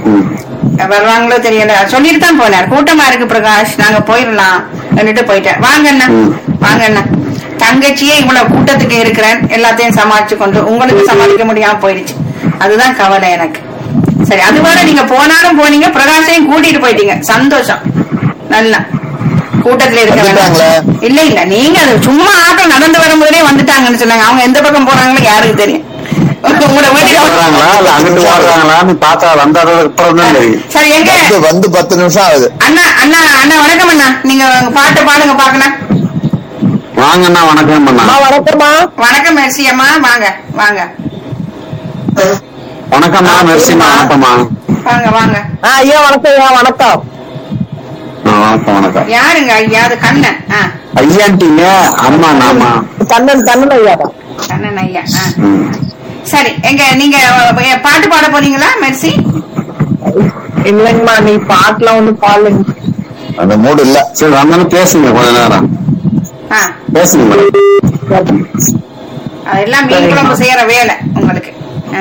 ம். வருவாங்களோ தெரியல சொல்லிட்டு தான் போனார் கூட்டமா இருக்கு பிரகாஷ் நாங்க போயிடலாம் എന്നിട്ട് போயிட்டார் வாங்க அண்ணா ம். வாங்க அண்ணா தங்கச்சியே இவ்வளவு கூட்டத்துக்கு இருக்கிறேன் எல்லாத்தையும் சமாளிச்சு கொண்டு உங்களுக்கு சமாளிக்க முடியாம போயிடுச்சு அதுதான் கவலை எனக்கு சரி அது வரை நீங்க போனாலும் போனீங்க பிரகாஷையும் கூட்டிட்டு போயிட்டீங்க சந்தோஷம் நல்லா கூட்டத்துல இருக்க வந்துட்டாங்களா? வேணாம். இல்ல இல்ல நீங்க அது சும்மா ஆட்டம் நடந்து வரும்போதே வந்துட்டாங்கன்னு சொன்னாங்க அவங்க எந்த பக்கம் போறாங்களோ யாருக்கு தெரியும் உங்களோட வீட்டுக்கு வர்றாங்களா இல்ல அங்கிட்டு ஓடுறாங்களான்னு பார்த்தா வந்ததுக்கு அப்புறம் தான் தெரியும் சரி எங்க வந்து வந்து பத்து நிமிஷம் ஆகுது அண்ணா அண்ணா அண்ணா வணக்கம் அண்ணா நீங்க உங்க பாட்டு பாடுங்க பாக்கலாம் வாங்கண்ணா வணக்கம் அண்ணா வணக்கம்மா வணக்கம் மெர்சி அம்மா வாங்க வாங்க வணக்கம்மா மெர்சிமா வணக்கம்மா வாங்க வாங்க ஆ ஐயா வணக்கம் ஐயா வணக்கம் ஆ, வணக்கம் வணக்கம் யாருங்க ஐயா அது கண்ணன் ஆ ஐயான்ட்டீங்க அம்மா நாமா கண்ணன் கண்ணன் ஐயா தான் கண்ணன் ஐயா ஆ ம். சரி எங்க நீங்க அஹ், பாட்டு பாட போறீங்களா மெர்சி இல்லைங்கம்மா நீ பாட்டுலாம் ஒண்ணும் பாடலைங்க அந்த மூடு இல்ல சரி வந்தாலும் பேசுங்க கொஞ்ச நேரம் ஆ பேசுங்க மேடம் அதெல்லாம் மீன் குழம்பு செய்யற வேலை உங்களுக்கு ஆ.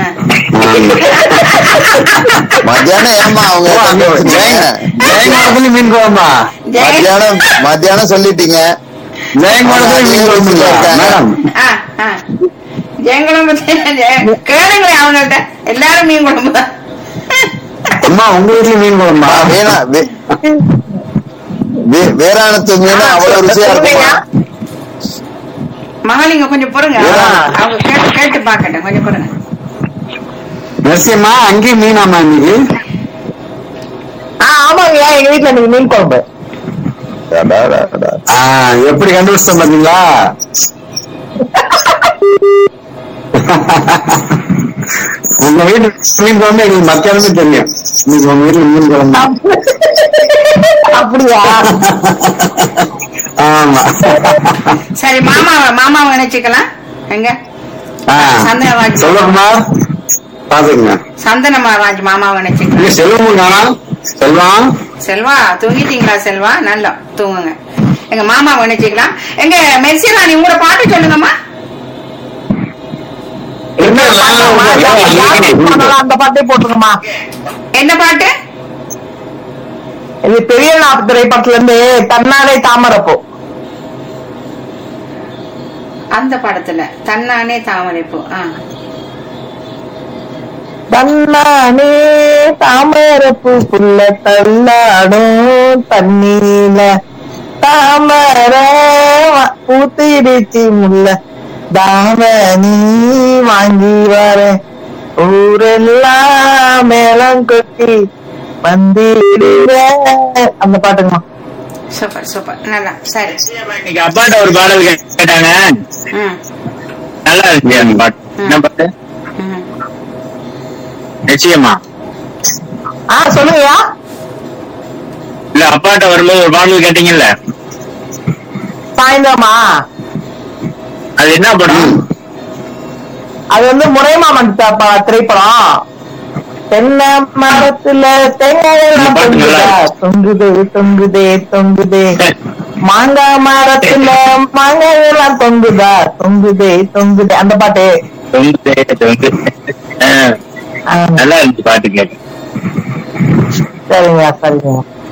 மத்தியானம் ஏமா அவங்க ஜெயங்க- ஜெயங்கோடத்துல மீன் குழம்பா ஜெய- மத்தியானம் மத்தியானம் சொல்லிட்டீங்க ஜெயங்கோடத்துல மீன் குழம்பு இல்லையா? மேடம் ஆ, ஆ. ஜெயங்குழம்பு ஜெய- கேளுங்களேன் அவங்கள்ட்ட எல்லாரும் மீன் குழம்பு தான் அம்மா உங்க வீட்டுல மீன் குழம்பா ஆ, வீணா வே- வே- வேறாணத்து மீன் அவ்வளவு ருசியா இருக்குமா மகளிங்க கொஞ்சம் பொறுங்க ஏதா? அவங்க கேட்டு கேட்டு பாக்கட்டும் கொஞ்சம் பொறுங்க மெர்சியம்மா அங்கேயும் மீனாமா இன்னைக்கு ஆ ஆமாங்கய்யா எங்க வீட்டுல நீங்க மீன் குழம்பு அடா, அடா, அடா. ஆ, எப்படி கண்டுபிடிச்சோம் பாத்தீங்களா உங்க வீட்டு மீன் குழம்பு எங்களுக்கு மத்தியானமே தெரியும் இன்னைக்கு உங்க வீட்டுல மீன் குழம்பு அப்படியா ஆமா சரி மாமாவை மாமாவை நினைச்சுக்கலாம் எங்க ஆ, சந்தனராஜ். செல்வகுமார் பாத்துக்கங்க சந்தன மகாராஜ் மாமாவை இங்க நினைச்சுக்கலாம் செல்வமும் காணா செல்வம் செல்வா தூங்கிட்டீங்களா செல்வா நல்லா தூங்குங்க எங்க மாமாவை நினைச்சுக்கலாம் எங்க மெர்சிராணி உங்களோட பாட்டு சொல்லுங்கம்மா என்ன பாடலாம், அந்த பாட்டே போட்டுருங்கம்மா என்ன பாட்டு இது பெரிய நாட்டு திரைப்படத்துல இருந்து தன்னாலே தாமரப்பூ அந்த படத்துல தன்னானே தாமரைப்பூ ஆ தன்னானே தாமரப்பூ புள்ள தள்ளாடும் தண்ணீல தாமர வ- பூத்திருச்சி முல்ல தாவணி வாங்கி வர ஊரெல்லாம் மேளம் கொட்டி வந்திடுவ அந்த பாட்டுங்கம்மா சூப்பர் சூப்பர் நல்லா சரி இன்னைக்கு அப்பாட்ட ஒரு பாடல் கேட்டாங்க ம் நல்லா இருந்துச்சு அந்த பாட்டு என்ன பாட்டு ம் நிச்சயமா ஆ சொல்லுங்கய்யா இல்ல அப்பாட்ட வரும்போது ஒரு பாடல் கேட்டீங்கல்ல சாயந்தரமா அது என்ன படம் அது வந்து முறைமாமன் த- ப- திரைப்படம் தென்னை மரத்துல தேங்காய் எல்லாம் இந்த பாட்டு நல்லா தொங்குதே தொங்குதே தொங்குதே தொங்குதே மாங்காய் மரத்துல மாங்காய் எல்லாம் தொங்குதா தொங்குதே தொங்குதே அந்த பாட்டு தொங்குதே, தொங்குதே. ஆ, ஆ, நல்லா இருந்துச்சு பாட்டு கேட்டு சரிங்க சரிங்க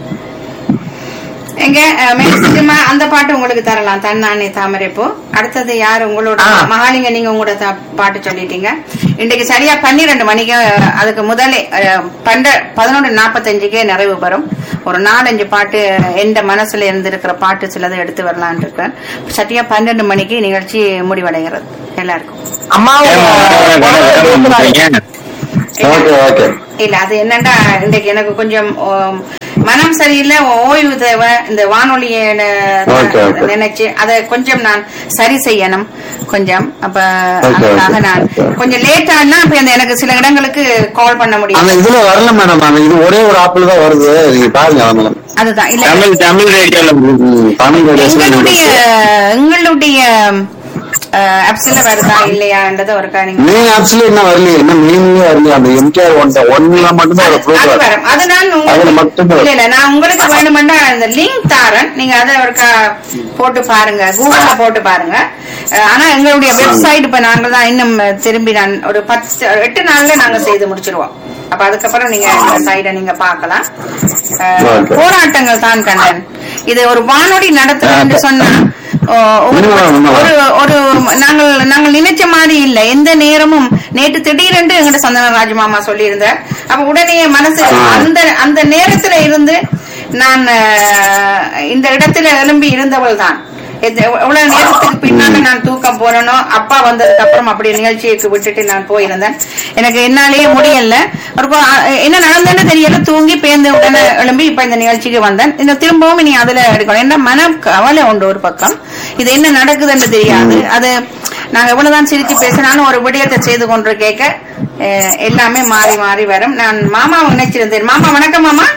எங்க மேக்சிமா அந்த பாட்டு உங்களுக்கு தரலாம் தன்னானே தாமரைப்பூ அடுத்தது யார் உங்களோட ஆ. மகாலிங்க நீங்க உங்களோட த- பாட்டு சொல்லிட்டீங்க இன்றைக்கு சரியா பன்னிரெண்டு மணிக்கு அஹ், அதுக்கு முதலே அஹ், பன்ன பதினொன்று நாற்பத்தஞ்சுக்கே நிறைவு பெறும் ஒரு நாலஞ்சு பாட்டு எந்த மனசுல இருந்திருக்கிற பாட்டு சிலதை எடுத்து வரலான் இருக்கேன் சரியா பன்னெண்டு மணிக்கு நிகழ்ச்சி முடிவடைகிறது எல்லாருக்கும் அம்மா ஏம்மா, வர, வர, வர, வந்துட்டீங்க? ஓகே ஓகே இல்ல அது என்னன்னா இன்றைக்கு எனக்கு கொஞ்சம் ஓம், மனம் சரியில்லை ஓய்வு தேவை இந்த வானொலியை Okay, okay. நினைச்சு அதை கொஞ்சம் நான் சரி செய்யணும் கொஞ்சம் அப்ப Okay, அதுக்காக okay, நான் okay. கொஞ்சம் லேட் ஆனா இப்ப இந்த எனக்கு சில இடங்களுக்கு கால் பண்ண அந்த முடியும் இதுல வரல மேடம் அந்த இது ஒரே ஒரு ஆப்பிள் தான் வருது நீங்க பாருங்க மேடம் அதுதான் இல்ல தமிழ் தமிழ் ரேடியோல தமிழ் எங்களுடைய ரேடியோ எங்களுடைய அப்சில வருதா இல்லையான்றத ஒரு காரியம் மீன் ஆக்சுவலி என்ன வரலையே என்ன மீனே வரலையே அந்த எம்கேஆர் ஒன் ஒன்ல மட்டும்தான் ஒரு அது ப்ரூஃப் வரும் வரும் அது நான் அதுல உங்களுக்கு மட்டும்தான் இல்ல இல்ல நான் உங்களுக்கு வேணுமெண்டா அந்த லிங்க் தாரேன் நீங்க அதை ஒரு கா- போட்டு பாருங்க கூகுள்ல போட்டு பாருங்க அஹ், ஆனா எங்களுடைய வெப்சைட் இப்ப நாங்க தான் இன்னும் திரும்பி நான் ஒரு பத்து எட்டு நாள்ல நாங்க செய்து முடிச்சிருவோம் அப்ப அதுக்கப்புறம் நீங்க இந்த சைட நீங்க பார்க்கலாம் அஹ், Okay. போராட்டங்கள் தான் கண்ணன் இது ஒரு வானொலி நடத்துறேன்னு சொன்னா ஓ, ஒரு உண்மைதான், உண்மைதான். ஒரு ஒரு நாங்கள் நாங்கள் நினைச்ச மாதிரி இல்ல எந்த நேரமும் நேற்று திடீரென்று எங்கிட்ட சந்தன ராஜமாமா சொல்லியிருந்தார் அப்ப உடனே மனசு அந்த அந்த நேரத்துல இருந்து நான் அஹ், இந்த இடத்துல எழும்பி இருந்தவள் தான் எத்த- எவ்வளவு நேரத்துக்கு பின்னால நான் தூக்கம் போனனோ அப்பா வந்ததுக்கு அப்புறம் அப்படி நிகழ்ச்சிக்கு விட்டுட்டு நான் போயிருந்தேன் எனக்கு என்னாலேயே முடியல ஒரு கொ- அஹ், என்ன நடந்ததுன்னு தெரியல தூங்கி பேர்ந்து உடனே எழும்பி இப்ப இந்த நிகழ்ச்சிக்கு வந்தேன் இந்த திரும்பவும் இனி அதுல எடுக்கணும் என்ன மன கவலை உண்டு ஒரு பக்கம் இது என்ன நடக்குதுன்னு தெரியாது அது நாங்க எவ்வளவுதான் சிரிச்சு பேசினாலும் ஒரு விடயத்தை செய்து கொண்டு கேட்க அஹ், எல்லாமே மாறி மாறி வரும் நான் மாமாவை நினைச்சிருந்தேன் மாமா வணக்கம் மாமா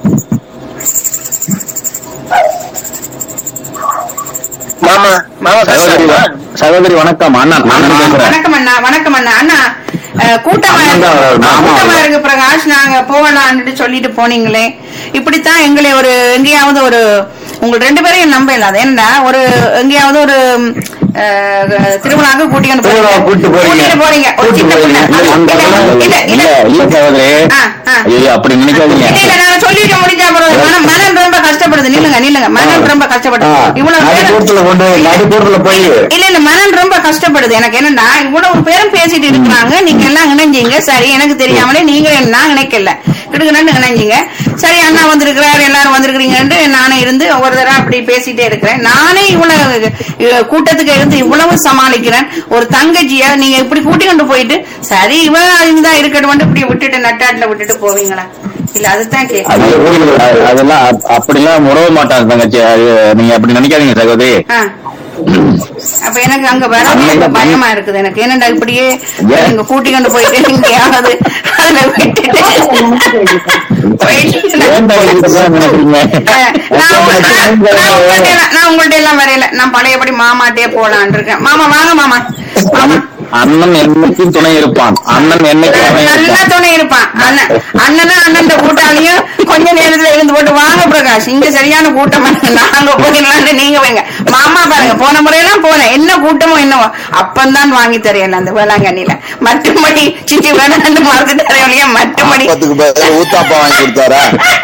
மாமா மாமா சகோதரி வ- சகோதரி வணக்கம் அண்ணன் அண்ணன் பேசுறேன் வணக்கம் அண்ணா வணக்கம் அண்ணா அண்ணா அஹ், கூட்டமா அண்ணன் தான் வராரு. இருக்கு- ஆமா, கூட்டமா ஆமா. இருக்கு பிரகாஷ் நாங்க போகலாம்னு சொல்லிட்டு போனீங்களே இப்படித்தான் எங்களை ஒரு எங்கேயாவது ஒரு உங்க ரெண்டு பேரையும் நம்ப இல்லாத ஏன்னா ஒரு எங்கேயாவது ஒரு அஹ், திருவிழாவுக்கு கூட்டிட்டு திருவிழா கூட்டிட்டு போறீங்க. கூட்டிட்டு போறீங்க ஒரு கூட்டிட்டு சின்ன போறீங்க. பிள்ளை. இல்ல, அந்த இல்ல, பிள்ளை- இல்ல, இல்ல இல்ல. இல்ல சகோதரி ஆ, ஆ. ஐயோ அப்படி நினைக்காதீங்க இல்ல, இல்ல, நான் சொல்லிட்டு முடிஞ்சா அப்புறம் மனம் மனம் ரொம்ப கஷ்டப்படுது நில்லுங்க நில்லுங்க மனம் ரொம்ப கஷ்டப்படுது இவ்வளவு பேரு- நடுக்கூட்டத்துல கொண்டு நடுக்கூட்டத்துல போய் இல்ல இல்ல மனம் ரொம்ப கஷ்டப்படுது எனக்கு என்னன்னா இவ்வளவு பேரும் பேசிட்டு இருக்கிறாங்க நீங்க எல்லாம் இணைஞ்சீங்க சரி எனக்கு தெரியாமலே நீங்க நான் நினைக்கல கிடுக்கணும்னு இணைஞ்சீங்க சரி அண்ணா வந்திருக்கிறார் எல்லாரும் வந்திருக்கிறீங்கன்னு நானே இருந்து ஒவ்வொரு தடவை அப்படி பேசிட்டே இருக்கிறேன் நானே இவ்வளவு அஹ், கூட்டத்துக்கு இருந்து இவ்வளவு சமாளிக்கிறேன் ஒரு தங்கச்சிய நீங்க இப்படி கூட்டி கொண்டு போயிட்டு சரி இவ இருந்தா இருக்கட்டும் இப்படி விட்டுட்டு நட்டாட்டுல விட்டுட்டு போவீங்களா இல்ல அதுதான் கேட்க அது அது- அதெல்லாம் அப்- அப்படிலாம் உறவ மாட்டாங்க தங்கச்சி அது நீங்க அப்படி நினைக்காதீங்க சகோதரி ஆ. அப்ப எனக்கு அங்க வர பயமா இருக்குது எனக்கு என்னடா இப்படியே நீங்க கூட்டி கொண்டு போயிட்டு எங்கேயாவது அதுல விட்டுட்டு போயிட்டு ஏன் தங்கச்சி இப்படிலாம் நினைக்கிறீங்க? அஹ், நான் உங்க- நான் நான் உங்கள்ட்ட எல்லாம்- நான் உங்கள்ட்ட எல்லாம் வரையில நான் பழையபடி மாமாட்டே போலான் இருக்கேன் மாமா வாங்க மாமா மாமா அண்ணன் என்னைக்கும் துணை இருப்பான் அண்ணன் என்னைக்கும் துணை நல்லா இருப்பான் துணை இருப்பான் அண்ணன் அண்ணனும் அண்ணன் கூட்டாளியும் கொஞ்ச நேரத்துல இருந்து போட்டு வாங்க பிரகாஷ் இங்க சரியான கூட்டம் நாங்க போயிடலான்னு நீங்க வைங்க மாமா பாருங்க போன முறையெல்லாம் போனேன் என்ன கூட்டமோ என்னவோ அப்பந்தான் வாங்கி தரையல அந்த வேளாங்கண்ணில மற்றும்படி சிச்சி வேணாண்டு மறந்து தரையிலையா மற்றும்படி ஆப்பத்துக்கு பதில் ஊத்தாப்பா வாங்கி கொடுத்தாரா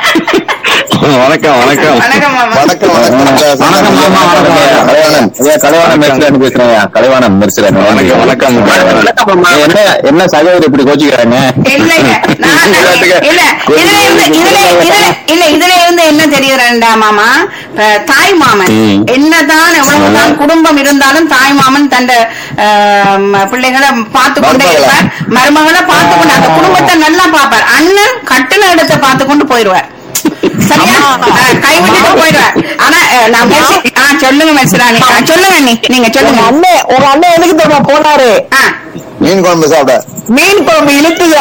வணக்கம் வணக்கம் வணக்கம் மாமா வணக்கம் வணக்கம் வணக்கம் மாமா வணக்கம் கல்யாணம் ஐயா, கலைவாணம் மெர்சிலான்னு பேசுறேன் கலைவாணம் மெர்சிலான் வணக்கம் வணக்கம் என்ன என்ன சகோதரி இப்படி கோச்சிக்கிறாங்க இல்ல இல்ல நான் இல்ல இதுல இருந்து இதுல இதுல இல்ல இதுல இருந்து என்ன தெரியுதுடா மாமா அஹ், தாய் மாமன் ம். என்னதான் எவ்வளவுதான் குடும்பம் இருந்தாலும் தாய் மாமன் தந்த அஹ், ம- பிள்ளைகளை பார்த்து கொண்டே மருமகளை. இருப்பார் மருமகளை பார்த்து கொண்டு அந்த குடும்பத்தை நல்லா பார்ப்பார் அண்ணன் கட்டின இடத்தை பார்த்து கொண்டு போயிருவார் சரியா அஹ், கை விட்டுட்டு போயிடுவார் ஆனா அஹ், நான் பேசி ஆ சொல்லுங்க மெஸ்ராணி ஆ, சொல்லுங்க நீ நீங்க உங்க சொல்லுங்க அண்ணன் உங்க அண்ணன் எதுக்கு தெரியுமா போனாரு ஆ மீன் குழம்பு சாப்பிட மீன் குழம்பு இழுத்துது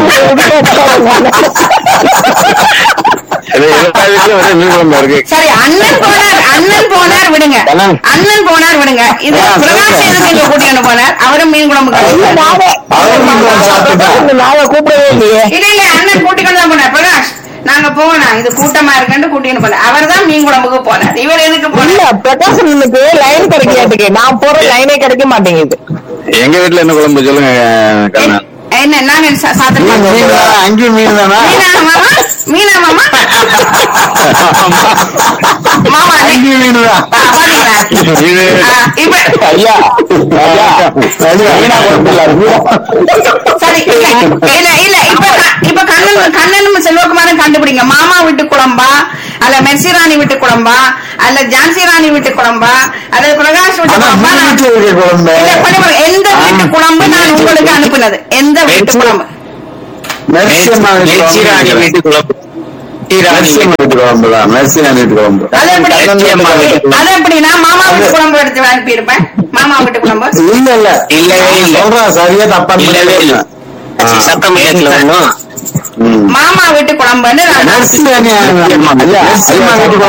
இது எல்லா வீட்லயும் ஒரே மீன் குழம்பு இருக்கு சரி அண்ணன் போனார் அண்ணன் போனார் விடுங்க அண்ணன். அண்ணன் போனார் விடுங்க இது ஆ, பிரகாஷ் சொல்லுங்க. எதுக்கு இங்க கூட்டிட்டு போனார் அவரும் மீன் குழம்பு கழிச்சார். நாங்க கூப்பிடவே இல்லையே இல்ல இல்ல அண்ணன் கூட்டிட்டு தான் போனார் பிரகாஷ் நாங்க போனோம் இது கூட்டமா இருக்குன்னு கூட்டிட்டு போனார் அவர் தான் மீன் குழம்புக்கு போனார் இவர் எதுக்கு இல்ல போனார் பிரகாசனுக்கு லைன் கிடைக்காதுக்கு நான் போற லைனே கிடைக்க மாட்டேங்குது எங்க வீட்டுல என்ன குழம்பு சொல்லுங்க கண்ணா என்ன நாங்க சா- சாப்பிட்டு மீன் மீன் தானா? அங்கேயும் மீன் தானா மீனா மாமா மீனா மாமா மாமா நீ- அங்கேயும் மீன் தான் ஆ, பாத்தீங்களா இது ஆ, இப்ப ஐயா ஐயா மீனா குழம்பு இல்ல, மீனா. சரி இல்ல இல்ல இல்ல இப்ப க- இப்ப கண்ணன் கண்ணனும் செல்வகுமாரும் கண்டுபிடிங்க மாமா வீட்டு குழம்பா அல்ல மெர்சி ராணி வீட்டு குழம்பா அல்ல ஜான்சி ராணி வீட்டு குழம்பா அல்லது பிரகாஷ் வீட்டு ஆனா குழம்பா மீன் நான்- வீட்டுல இருக்க குழம்பு இல்ல, பண்ணி பாருங்க. எந்த வீட்டு குழம்பு நான் உங்களுக்கு அனுப்புனது எந்த வீட்டு குழம்பு மெர்சி அம்மா வீட்டு மெர்சிராணி குழம்பு. வீட்டு குழம்பு மெர்சிராணி மெர்சி அம்மா வீட்டு குழம்பு தான் மெர்சி ராணி வீட்டு குழம்பு அது எப்படி மெர்சி அம்மா வீட்டு குழம்பு. அது எப்படி நான் மாமா வீட்டு குழம்பு எடுத்து அனுப்பியிருப்பேன் மாமா வீட்டு குழம்பு இல்ல இல்ல இல்லவே இல்ல. சொல்றேன் சரியா தப்பா இல்லவே இல்ல. சத்தம் கேட்கல ஒண்ணும் மாமா வீட்டு குழம்புன்னு நான் மெர்சி ராணி ஐயா, மெர்சி அம்மா வீட்டு